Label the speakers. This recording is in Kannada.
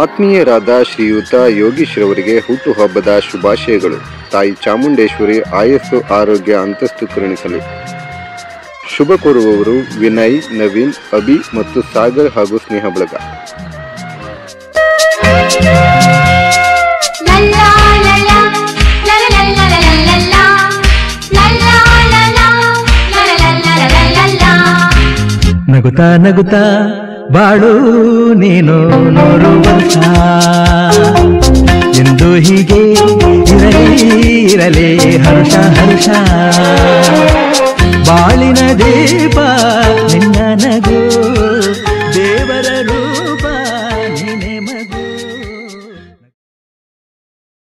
Speaker 1: ಆತ್ಮೀಯರಾದ ಶ್ರೀಯುತ ಯೋಗೀಶ್ರವರಿಗೆ ಹುಟ್ಟುಹಬ್ಬದ ಶುಭಾಶಯಗಳು ತಾಯಿ ಚಾಮುಂಡೇಶ್ವರಿ ಆಯಸ್ಸು ಆರೋಗ್ಯ ಅಂತಸ್ತು ಕರುಣಿಸಲಿ ಶುಭ ಕೋರುವವರು ವಿನಯ್ ನವೀನ್ ಅಭಿ ಮತ್ತು ಸಾಗರ್ ಹಾಗೂ ಸ್ನೇಹ ಬಳಗ
Speaker 2: La la la la, la la la la la la la, la la la la, la la la la la la la.
Speaker 3: ನಗುತ್ತಾ ನಗುತ್ತಾ ಬಾಳು ನೀನು ನೂರು ವರ್ಷ ಎಂದು ಹೀಗೆ ಇರಲಿ ಇರಲಿ ಹರ್ಷ ಹರ್ಷ ಬಾಳಿನ ದೀಪ ನಿನ್ನ ನಗು